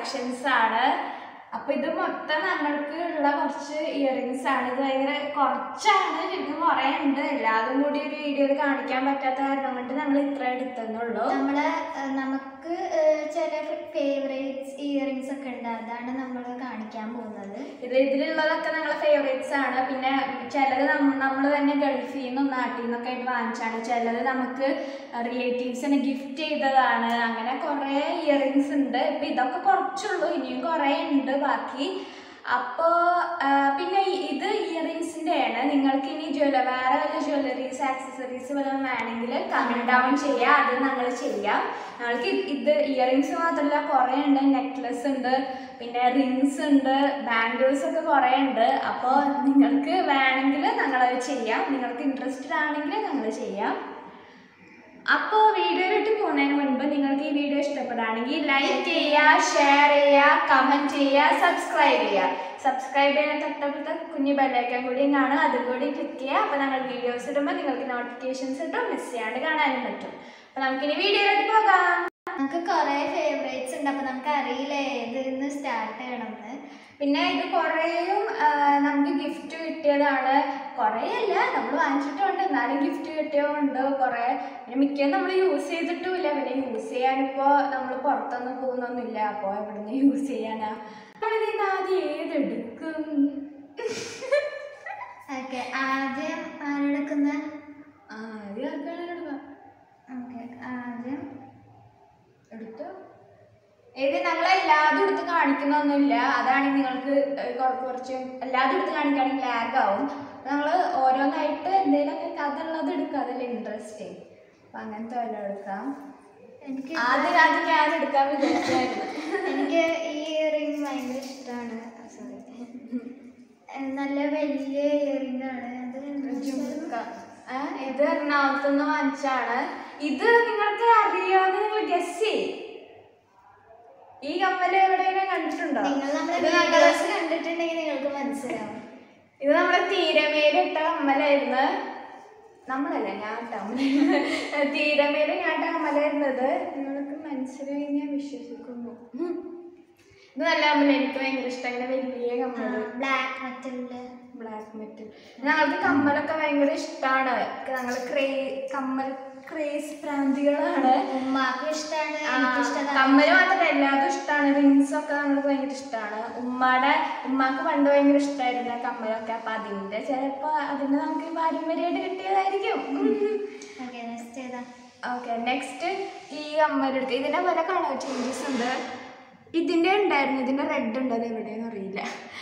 Collections ആണ് അപ്പൊ ഇത് മൊത്തം നമ്മൾക്ക് ഉള്ള കുറച്ച് ഇയറിങ്സ് ആണ് ഇത് ഭയങ്കര കുറച്ചാണ് ശരിക്കും കുറേ ഉണ്ട് എല്ലാതും കൂടി ഒരു വീഡിയോയിൽ കാണിക്കാൻ പറ്റാത്ത കാരണം കൊണ്ട് നമ്മൾ ഇത്ര എടുത്തെന്നുള്ളൂ നമ്മളെ ഏഹ്, നമുക്ക് ഏഹ്, ചില ഫേവറേറ്റ്സ് ഇയറിങ്സ് ഒക്കെ ഉണ്ട് അതാണ് നമ്മൾ കാണിക്കാൻ പോകുന്നത് ഇത് ഇതിലുള്ളതൊക്കെ ഞങ്ങളെ ഫേവറേറ്റ്സ് ആണ് പിന്നെ ചിലത് നമ്മൾ തന്നെ ഗൾഫിൽ നിന്നും നാട്ടിൽ നിന്നൊക്കെ ആയിട്ട് വാങ്ങിച്ചാണ് ചിലത് നമുക്ക് റിലേറ്റീവ്സിന് ഗിഫ്റ്റ് ചെയ്തതാണ് അങ്ങനെ കുറേ ഇയറിങ്സ് ഉണ്ട് ഇപ്പം ഇതൊക്കെ കുറച്ചുള്ളൂ ഇനിയും കുറേ ഉണ്ട് ബാക്കി അപ്പോൾ പിന്നെ ഈ- ഇത് ഇയറിങ്സിൻ്റെ ആണ് നിങ്ങൾക്ക് ഇനി ജ്വല്ല വേറെ വല്ല ജ്വല്ലറീസ് ആക്സസറീസ് വല്ലതും വേണമെങ്കിൽ കമൻറ്റ് ഡൗൺ ചെയ്യുക അത് ഞങ്ങൾ ചെയ്യാം ഞങ്ങൾക്ക് ഇത് ഇത് ഇയറിങ്സ് മാത്രമല്ല കുറേ ഉണ്ട് നെക്ലസ് ഉണ്ട് പിന്നെ റിങ്സ് ഉണ്ട് ബാംഗിൾസ് ഒക്കെ കുറേ ഉണ്ട് അപ്പോൾ നിങ്ങൾക്ക് വേണമെങ്കിൽ ഞങ്ങളത് ചെയ്യാം നിങ്ങൾക്ക് ഇൻട്രസ്റ്റഡ് ആണെങ്കിൽ ഞങ്ങൾ ചെയ്യാം അപ്പോൾ വീഡിയോയിലിട്ട് പോകുന്നതിന് മുൻപ് നിങ്ങൾക്ക് ഈ വീഡിയോ ഇഷ്ടപ്പെടുകയാണെങ്കിൽ ലൈക്ക് ചെയ്യുക ഷെയർ ചെയ്യുക കമൻറ്റ് ചെയ്യുക സബ്സ്ക്രൈബ് ചെയ്യുക സബ്സ്ക്രൈബ് ചെയ്യാൻ തൊട്ടടുത്ത കുഞ്ഞു ബെല്ലൈക്കൻ കൂടിയും കാണും അതും കൂടി ക്ലിക്ക് ചെയ്യുക അപ്പോൾ ഞങ്ങൾ വീഡിയോസ് ഇടുമ്പോൾ നിങ്ങൾക്ക് നോട്ടിഫിക്കേഷൻസ് കിട്ടും മിസ് ചെയ്യാണ്ട് കാണാനും പറ്റും അപ്പോൾ നമുക്കിനി വീഡിയോയിലോട്ട് പോകാം നമുക്ക് കുറേ ഫേവറേറ്റ്സ് ഉണ്ട് അപ്പോൾ നമുക്ക് അറിയില്ല ഏതിന്ന് സ്റ്റാർട്ട് ചെയ്യണമെന്ന് പിന്നെ ഇത് കുറേയും ആ, നമുക്ക് ഗിഫ്റ്റ് കിട്ടിയതാണ് കുറേയല്ല നമ്മൾ വാങ്ങിച്ചിട്ടുണ്ട് എന്നാലും ഗിഫ്റ്റ് കിട്ടിയതുകൊണ്ട് കുറേ പിന്നെ മിക്കതും നമ്മൾ യൂസ് ചെയ്തിട്ടുമില്ല പിന്നെ യൂസ് ചെയ്യാനിപ്പോൾ നമ്മൾ പുറത്തൊന്നും പോകുന്നൊന്നുമില്ല അപ്പോൾ എവിടുന്ന് യൂസ് ചെയ്യാനാ നമ്മളിത് ആദ്യം ഏതെടുക്കും ഓക്കെ ആദ്യം ആരെടുക്കുന്ന ആദ്യം ആർക്കാണ് എടുക്കുക ഓക്കെ ആദ്യം എടുത്തോ ഏത് ഞങ്ങൾ എല്ലാതും എടുത്ത് കാണിക്കുന്നൊന്നുമില്ല അതാണ് നിങ്ങൾക്ക് ഏഹ് കുറ- കുറച്ച് എല്ലാതും എടുത്ത് കാണിക്കുകയാണെങ്കിൽ ലാഗ് ആവും ഞങ്ങൾ ഓരോന്നായിട്ട് എന്തെങ്കിലുമൊക്കെ കഥ ഉള്ളത് എടുക്കുക അതല്ലേ ഇൻട്രസ്റ്റിങ് അപ്പം അങ്ങനത്തെ വല്ലതും എടുക്കാം എനിക്ക് ആദ്യം ആദ്യം ഞാൻ എടുക്കാൻ വിചാരിച്ചായിരുന്നു എനിക്ക് ഈ ഇയറിംഗ് ഭയങ്കര ഇഷ്ടമാണ് സോറി നല്ല വലിയ ഇയറിംഗ് ആണ് അത് ജുംക്ക. ഏ, ഇത് എറണാകുളത്ത് നിന്ന് വാങ്ങിച്ചാണ് ഇത് നിങ്ങൾക്ക് അറിയാതെ നിങ്ങൾ ഗസ് ചെയ്യും ഈ കമ്മല് എവിടെയെങ്കിലും കണ്ടിട്ടുണ്ടോ നിങ്ങൾ നമ്മുടെ ഇത് ഞങ്ങള് വീഡിയോസ് കണ്ടിട്ടുണ്ടെങ്കിൽ നിങ്ങൾക്ക് മനസ്സിലാവും ഇത് നമ്മുടെ തീരമേലിട്ട കമ്മലായിരുന്നു നമ്മളല്ല ഞാൻ ഇട്ട കമ്മല് തീരമേല് ഞാൻ ഇട്ട കമ്മലായിരുന്നത് നിങ്ങൾക്ക് മനസ്സിലായി ഞാൻ വിശ്വസിക്കുന്നു ഉം. ഇത് നല്ല കമ്മല എനിക്ക് ഭയങ്കര ഇഷ്ടം ഇങ്ങനെ വലിയ കമ്മല് ബ്ലാക്ക് മെറ്റലില് ബ്ലാക്ക് മെറ്റൽ ഞങ്ങൾക്ക് കമ്മലൊക്കെ ഭയങ്കര ഇഷ്ടമാണ് ഞങ്ങൾ ക്രേ കമ്മൽ ക്രേസ് പ്രാന്തികളാണ് ഉമ്മാക്കും ഇഷ്ടമാണ് ആ, എനിക്ക് ഇഷ്ടമാണ് കമ്മല് മാത്രമല്ല എല്ലാതും ഇഷ്ടമാണ് റിങ്സ് ഒക്കെ ഞങ്ങൾക്ക് ഭയങ്കര ഇഷ്ടമാണ് ഉമ്മയുടെ ഉമ്മാക്ക് പണ്ട് ഭയങ്കര ഇഷ്ടമായിരുന്നു കമ്മലൊക്കെ അപ്പൊ അതിന്റെ ചിലപ്പോ അതിന് നമുക്ക് പാരമ്പര്യമായിട്ട് കിട്ടിയതായിരിക്കും ഓക്കെ നെക്സ്റ്റ് ഏതാ ഓക്കെ നെക്സ്റ്റ് ഈ കമ്മലെടുത്ത് ഇതിന്റെ പല കളർ ചേഞ്ചസ് ഉണ്ട് ഇതിന്റെ ഉണ്ടായിരുന്നു ഇതിന്റെ റെഡ് ഉണ്ട് അത് എവിടെയെന്ന് അറിയില്ല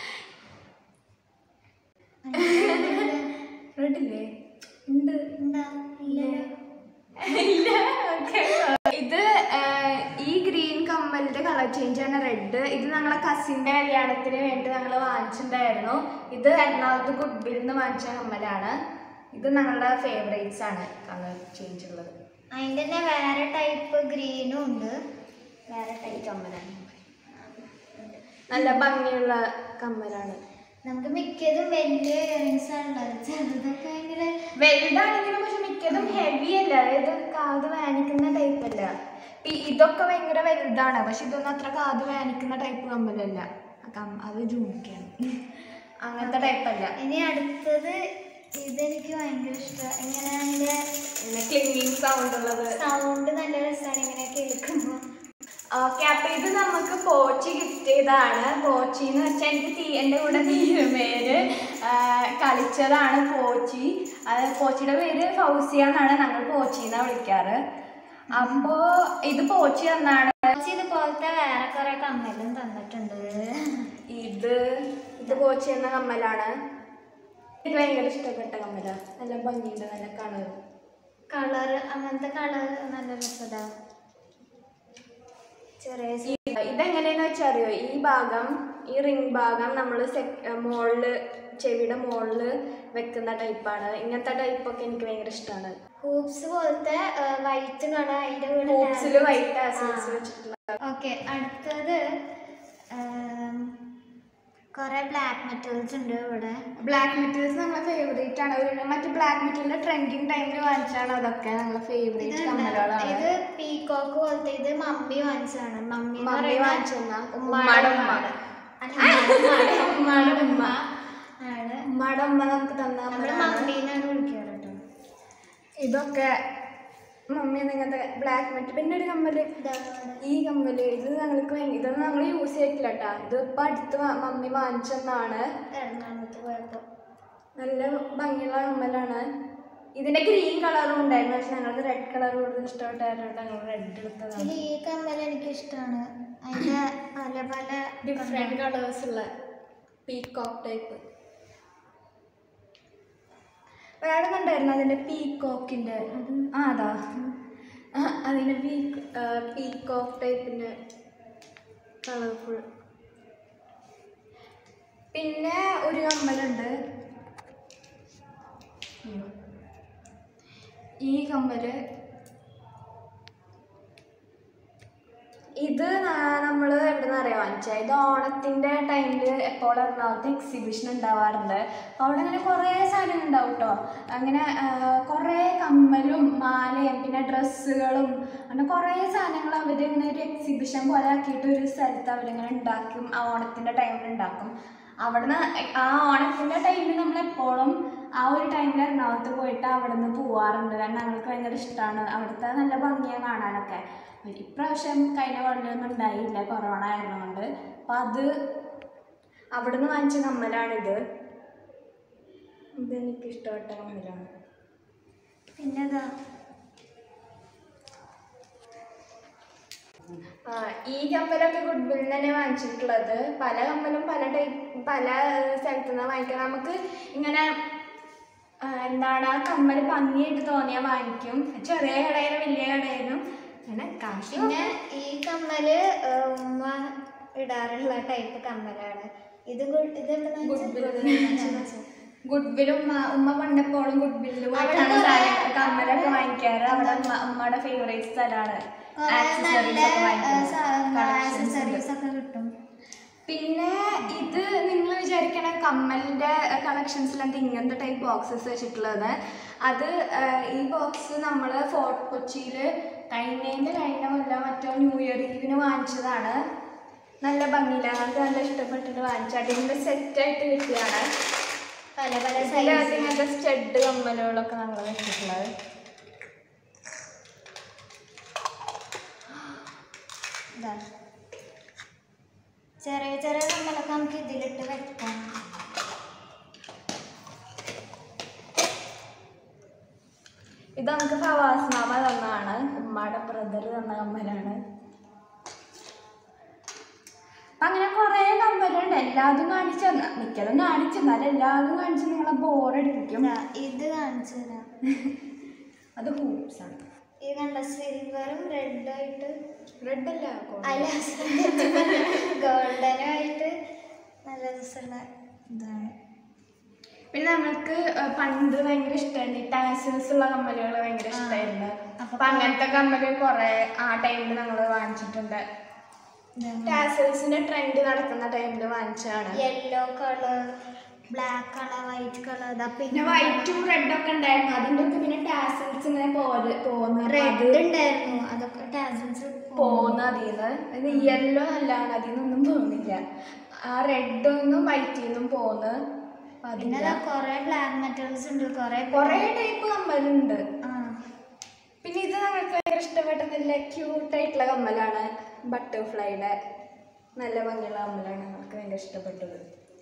റെഡ് ഇല്ലേ ഉണ്ട് എന്താ ഇല്ലല്ലോ ഇല്ല ഓക്കെ ഇത് ആ, ഈ ഗ്രീൻ കമ്മലിന്റെ കളർ ചേഞ്ച് ആണ് റെഡ് ഇത് ഞങ്ങളെ കസിന്റെ കല്യാണത്തിന് വേണ്ടി ഞങ്ങൾ വാങ്ങിച്ചിട്ടുണ്ടായിരുന്നു ഇത് എറണാകുളത്ത് ഗുഡ്വിൽ നിന്ന് വാങ്ങിച്ച കമ്മലാണ് ഇത് ഞങ്ങളുടെ ഫേവറേറ്റ്സ് ആണ് കളർ ചേഞ്ച് ഉള്ളത് അതിൻ്റെ തന്നെ വേറെ ടൈപ്പ് ഗ്രീനും ഉണ്ട് വേറെ ടൈപ്പ് കമ്മലാണ് നല്ല ഭംഗിയുള്ള കമ്മലാണ് നമുക്ക് മിക്കതും വലിയ ഇയറിങ്സ് ആണുള്ളത് ചെറുതൊക്കെ ഭയങ്കര വലുതാണെങ്കിലും പക്ഷെ മിക്കതും ഹെവി അല്ല അതായത് കാത് വേനിക്കുന്ന ടൈപ്പ് അല്ല ഈ ഇതൊക്കെ ഭയങ്കര വലുതാണ് പക്ഷെ ഇതൊന്നും അത്ര കാത് വേനിക്കുന്ന ടൈപ്പ് കമ്മലല്ല ആ കം- അത് ജുമിക്കാണ് അങ്ങനത്തെ ടൈപ്പ് അല്ല ഇനി അടുത്തത് ഇതെനിക്ക് ഭയങ്കര ഇഷ്ടമാണ് ഇങ്ങനെ അതിൻ്റെ ക്ലിങ്ങിങ് സൗണ്ട് ഉള്ളത് സൗണ്ട് നല്ല രസമാണ് ഇങ്ങനെ കേൾക്കുമ്പോൾ ഓക്കെ അപ്പൊ ഇത് നമുക്ക് പോച്ചി ഗിഫ്റ്റ് ചെയ്തതാണ് പോച്ചി എന്ന് വെച്ചാൽ എനിക്ക് തീ എൻ്റെ കൂടെ തീരുമേര് കളിച്ചതാണ് പോച്ചി അത് പോച്ചിയുടെ പേര് ഫൗസിയ എന്നാണ് ഞങ്ങൾ പോച്ചി എന്നാണ് വിളിക്കാറ് അപ്പോ ഇത് പോച്ചി എന്നാണ് ഇതുപോലത്തെ വേറെ കുറെ കമ്മലും തന്നിട്ടുണ്ട് ഇത് ഇത് പോച്ചി എന്ന കമ്മലാണ് ഇത് ഭയങ്കര ഇഷ്ടപ്പെട്ട കമ്മല നല്ല ഭംഗിയുണ്ട് നല്ല കളർ കളർ അങ്ങനത്തെ കളർ നല്ല രസതാ ചെറിയ സി- ഇതെങ്ങനെയാന്ന് വെച്ചാൽ അറിയോ ഈ ഭാഗം ഈ റിംഗ് ഭാഗം നമ്മൾ മുകളില് ചെവിയുടെ മുകളില് വെക്കുന്ന ടൈപ്പാണ് ഇങ്ങനത്തെ ടൈപ്പൊക്കെ എനിക്ക് ഭയങ്കര ഇഷ്ടമാണ് ഹൂപ്സ് പോലത്തെ വൈറ്റ് കളർ അതിന്റെ കൂടെ ഹൂപ്സിൽ വൈറ്റ് ആസൻസ് വെച്ചിട്ടുള്ള ഓക്കെ അടുത്തത് ആം, കുറെ ബ്ലാക്ക് മെറ്റൽസ് ഉണ്ട് ഇവിടെ ബ്ലാക്ക് മെറ്റീരിയൽസ് നമ്മളെ ഫേവറേറ്റ് ആണ് ഒരു മറ്റേ ബ്ലാക്ക് മെറ്റീരിയലിന്റെ ട്രെൻഡിങ് ടൈമിൽ വാങ്ങിച്ചാണ് അതൊക്കെ നമ്മളെ ഇത് ഫേവറേറ്റ് എന്താ? കമ്മലുകളാണ് ഇത് പീകോക്ക് പോലത്തെ ഇത് മമ്മി വാങ്ങിച്ചതാണ് മമ്മി എന്ന് മമ്മി പറയുന്ന വാങ്ങിച്ചെന്നാ ഉമ്മാടെ ഉമ്മാടെ ഉമ്മ അല്ല, ഉമ്മാടെ ഉമ്മ. ഉമ്മാടെ ഉമ്മ ആണ് ഉമ്മാടെ ഉമ്മ നമുക്ക് തന്ന നമ്മള് കമ്മലാണ്. മമ്മീന്നാണ് വിളിക്കാറ് കേട്ടോ ഇതൊക്കെ മമ്മി ഇങ്ങനത്തെ ബ്ലാക്ക് മെറ്റ് പിന്നെ ഒരു കമ്മല് ഈ കമ്മല് ഇത് ഞങ്ങൾക്ക് ഭയങ്കര ഇതൊന്നും നമ്മൾ യൂസ് ചെയ്തിട്ടില്ല കേട്ടാ ഇത് ഇപ്പൊ അടുത്ത് മ- മമ്മി വാങ്ങിച്ചെന്നാണ് എറണാകുളത്ത് പോയപ്പോ നല്ല ഭംഗിയുള്ള കമ്മലാണ് ഇതിന്റെ ഗ്രീൻ കളറും ഉണ്ടായിരുന്നു പക്ഷെ ഞങ്ങൾക്ക് റെഡ് കളർ കൂടുതൽ ഇഷ്ടപ്പെട്ടായിരുന്നു ഞങ്ങൾ റെഡ് എടുത്തതാണ് ഇതിൽ ഈ കമ്മൽ എനിക്ക് ഇഷ്ടമാണ് അതിന്റെ പല പല ഡിഫറെന്റ് കളേഴ്സ് ഉള്ള പീകോക്ക് ടൈപ്പ് വേറെ കണ്ടായിരുന്നു അതിന്റെ പീകോക്കിന്റെ അത് ആ അതാ ആ, അതിന്റെ പീ പീകോക്ക് ടൈപ്പിന്റെ കളർഫുൾ പിന്നെ ഒരു കമ്മലുണ്ട് അയ്യോ. ഈ കമ്മല് ഇത് നമ്മൾ എവിടെ നിന്ന് അറിയാൻ വാങ്ങിച്ചാൽ ഇത് ഓണത്തിൻ്റെ ടൈമിൽ എപ്പോൾ എറണാകുളത്ത് എക്സിബിഷൻ ഉണ്ടാവാറുണ്ട് അപ്പോൾ അവിടെ അങ്ങനെ കുറേ സാധനം ഉണ്ടാവും കേട്ടോ അങ്ങനെ ആ, കുറേ കമ്മലും മാലയും പിന്നെ ഡ്രസ്സുകളും അങ്ങനെ കുറേ സാധനങ്ങൾ അവർ ഇങ്ങനെ ഒരു എക്സിബിഷൻ പോലെ ആക്കിയിട്ട് ഒരു സ്ഥലത്ത് അവരിങ്ങനെ ഉണ്ടാക്കും ആ ഓണത്തിൻ്റെ ടൈമിൽ ഉണ്ടാക്കും അവിടുന്ന് ആ ഓണത്തിൻ്റെ ടൈമിൽ നമ്മൾ എപ്പോഴും ആ ഒരു ടൈമിൽ എറണാകുളത്ത് പോയിട്ട് അവിടെ നിന്ന് പോവാറുണ്ട് കാരണം ഞങ്ങൾക്ക് ഭയങ്കര ഇഷ്ടമാണ് അവിടുത്തെ നല്ല ഭംഗിയാണ് കാണാനൊക്കെ ഇപ്രാവശ്യം കഴിഞ്ഞ കൊല്ലമൊന്നും ഉണ്ടായില്ല കൊറോണ ആയിരുന്നുകൊണ്ട് അപ്പം അത് അവിടെ നിന്ന് വാങ്ങിച്ച കമ്മലാണിത് ഇത് എനിക്ക് ഇഷ്ടപ്പെട്ട കമ്മലാണ് പിന്നെതാ ആ, ഈ കമ്മലൊക്കെ ഗുഡ്വിൽ തന്നെ വാങ്ങിച്ചിട്ടുള്ളത് പല കമ്മലും പല ടൈപ്പ് പല സ്ഥലത്തു നിന്ന് വാങ്ങിക്കാം നമുക്ക് ഇങ്ങനെ ആ, എന്താണ് ആ കമ്മൽ ഭംഗിയായിട്ട് തോന്നിയാൽ വാങ്ങിക്കും ചെറിയ കടയിലും വലിയ കടയിലും അങ്ങനെ കാശ് പിന്നെ ഈ കമ്മല് ഏഹ്, ഉമ്മ ഇടാറുള്ള ടൈപ്പ് കമ്മലാണ് ഇത് ഗുഡ് ഇത് എവിടുന്നാ വെച്ചത്? ഗുഡ്വിലും ഉമ്മ ഉമ്മ പണ്ടെപ്പോഴും ഗുഡ്വില്ല് പോയിട്ടാണ് അവിടെ സാധനം കമ്മലൊക്കെ വാങ്ങിക്കാറ് അവിടെ ഉമ്മ ഉമ്മയുടെ ഫേവറേറ്റ് സ്ഥലമാണ് കുറെ നല്ല Collections ഉണ്ട്. ആക്സസറീസ് ഒക്കെ കിട്ടും പിന്നെ ഇത് നിങ്ങൾ വിചാരിക്കണ കമ്മലിന്റെ കളക്ഷൻസിലെന്ത് ഇങ്ങനത്തെ ടൈപ്പ് ബോക്സസ് വെച്ചിട്ടുള്ളത് അത് ആ, ഈ ബോക്സ് നമ്മൾ ഫോർട്ട് കൊച്ചിയിൽ കഴിഞ്ഞതിൻ്റെ കഴിഞ്ഞ കൊല്ലം മറ്റോ ന്യൂ ഇയർ ഈവിന് വാങ്ങിച്ചതാണ് നല്ല ഭംഗിയിലാണ് നമുക്ക് നല്ല ഇഷ്ടപ്പെട്ടിട്ട് വാങ്ങിച്ചാട്ട് ഇതിൻ്റെ സെറ്റായിട്ട് കിട്ടിയതാണ് പല പല ഇതിനകത്ത് സൈസ് ഇങ്ങനത്തെ സ്റ്റഡ് കമ്മലുകളൊക്കെ നമ്മൾ വെച്ചിട്ടുള്ളത് ഇതാ ചെറിയ ചെറിയ കമ്മലൊക്കെ നമുക്ക് ഇതിലിട്ട് വെക്കാം ഇത് നമുക്ക് ഫവാസ് മാമ തന്നതാണ് ഉമ്മയുടെ ബ്രദർ തന്ന കമ്മലാണ് അപ്പൊ അങ്ങനെ കുറേ കമ്മലുണ്ട് എല്ലാതും കാണിച്ചു തന്ന മിക്കതും കാണിച്ചു എന്നാലും എല്ലാതും കാണിച്ച് നിങ്ങളെ ബോറടിപ്പിക്കും ഇതാ, ഇത് കാണിച്ചു തരാം അത് ഹൂപ്സ് ആണ് ഇത് കണ്ട സിൽവറും റെഡായിട്ട് റെഡ് അല്ല അല്ല ഗോൾഡനും ആയിട്ട് നല്ല രസമുള്ള ഇതാണ് പിന്നെ നമ്മൾക്ക് ഏർ പണ്ട് ഭയങ്കര ഇഷ്ടമായിരുന്നു ഈ ടാസൽസ് ഉള്ള കമ്മലുകൾ ഭയങ്കര ഇഷ്ടമായിരുന്നു അപ്പൊ അപ്പൊ അങ്ങനത്തെ കമ്മല് കുറെ ആ ടൈമിൽ നമ്മൾ വാങ്ങിച്ചിട്ടുണ്ട് ടാസൽസിന്റെ ട്രെൻഡ് നടക്കുന്ന ടൈമിൽ വാങ്ങിച്ചതാണ് yellow colour black colour white colour ഇതാ പിന്നെ പിന്നെ വൈറ്റും റെഡും ഒക്കെ ഉണ്ടായിരുന്നു അതിന്റെ ഒക്കെ പിന്നെ ടാസൽസ് ഇങ്ങനെ പോര് പോകുന്ന റെഡ് ഉണ്ടായിരുന്നു അതൊക്കെ ടാസൽസ് പോകുന്ന അതിന്ന് ഇത് യെല്ലോ നല്ലതാണ് അതിൽ നിന്നൊന്നും പോകുന്നില്ല ആ റെഡൊന്നും വൈറ്റിൽ നിന്നും പോകുന്നു പിന്നെ അതില്ല അതാ കൊറേ ബ്ലാക്ക് മെറ്റൽസ് ഉണ്ട് കൊറേ കൊറേ ടൈപ്പ് കമ്മലുണ്ട് ആ പിന്നെ ഇത് ഞങ്ങൾക്ക് ഭയങ്കര ഇഷ്ടപ്പെട്ട നല്ല ക്യൂട്ടായിട്ടുള്ള കമ്മലാണ് ബട്ടർഫ്ലൈയുടെ നല്ല ഭംഗിയുള്ള കമ്മലാണ് ഞങ്ങൾക്ക് ഭയങ്കര ഇഷ്ടപ്പെട്ടത്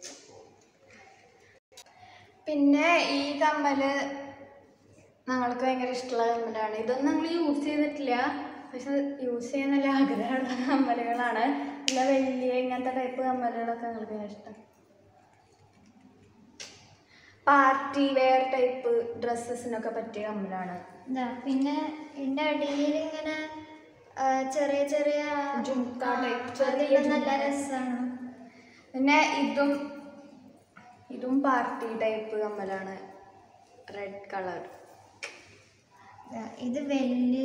പിന്നെ ഈ കമ്മല് ഞങ്ങൾക്ക് ഭയങ്കര ഇഷ്ടമുള്ള കമ്മലാണ് ഇതൊന്നും ഞങ്ങൾ യൂസ് ചെയ്തിട്ടില്ല പക്ഷെ യൂസ് ചെയ്യാൻ നല്ല ആഗ്രഹമുള്ള കമ്മലുകളാണ് നല്ല വലിയ ഇങ്ങനത്തെ ടൈപ്പ് കമ്മലുകളൊക്കെ ഞങ്ങൾക്ക് ഭയങ്കര ഇഷ്ടം പാർട്ടി വെയർ ടൈപ്പ് ഡ്രസ്സസിനൊക്കെ പറ്റിയ കമ്മലാണ് ഇതാ പിന്നെ ഇതിന്റെ അടിയിൽ ഇങ്ങനെ ആ, ചെറിയ ചെറിയ ജുംക്ക ആ, type ചെറിയ അതൊക്കെ നല്ല ജുംക്ക. രസമാണ് പിന്നെ ഇതും ഇതും പാർട്ടി ടൈപ്പ് കമ്മലാണ് റെഡ് കളർ ഇത് വലിയ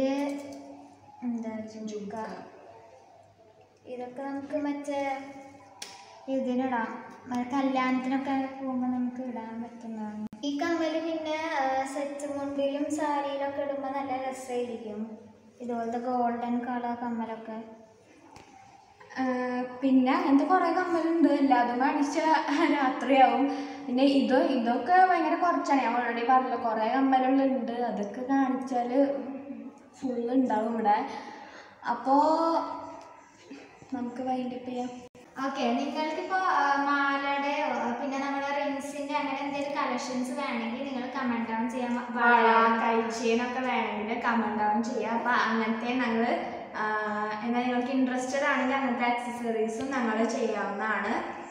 എന്താ ജുംക്ക ജുംക്ക ഇതൊക്കെ നമുക്ക് മറ്റേ ഇതിനിടാം അത് കല്യാണത്തിനൊക്കെ പോകുമ്പോൾ നമുക്ക് ഇടാൻ പറ്റുന്നതാണ് ഈ കമ്മല് പിന്നെ സെറ്റ് മുണ്ടിലും സാരിയിലൊക്കെ ഇടുമ്പോൾ നല്ല രസമായിരിക്കും ഇതുപോലത്തെ ഗോൾഡൻ കളർ കമ്മലൊക്കെ ആഹ് പിന്നെ അങ്ങനത്തെ കുറേ കമ്മലുണ്ട് എല്ലാതും കാണിച്ച രാത്രിയാവും പിന്നെ ഇത് ഇതൊക്കെ ഭയങ്കര കുറച്ചാണ് ഞാൻ ഓൾറെഡി പറഞ്ഞല്ലോ കുറേ കമ്മലുകളുണ്ട് അതൊക്കെ കാണിച്ചാൽ ഫുള്ള് ഉണ്ടാവും ഇവിടെ അപ്പോൾ നമുക്ക് വൈൻഡപ്പ് ചെയ്യാം ഓക്കെ നിങ്ങൾക്കിപ്പോൾ മാലയുടെയോ പിന്നെ നമ്മുടെ റിങ്സിൻ്റെ അങ്ങനെ എന്തെങ്കിലും കളക്ഷൻസ് വേണമെങ്കിൽ നിങ്ങൾ കമൻറ്റ് ഡൗൺ ചെയ്യാൻ മ- വള കഴിച്ചേനൊക്കെ വേണമെങ്കിൽ കമൻറ്റ് ഡൗൺ ചെയ്യാം അപ്പം അങ്ങനത്തെ ഞങ്ങൾ എന്നാൽ നിങ്ങൾക്ക് ഇൻട്രസ്റ്റഡ് ആണെങ്കിൽ അങ്ങനത്തെ ആക്സസറീസും ഞങ്ങൾ ചെയ്യാവുന്നതാണ്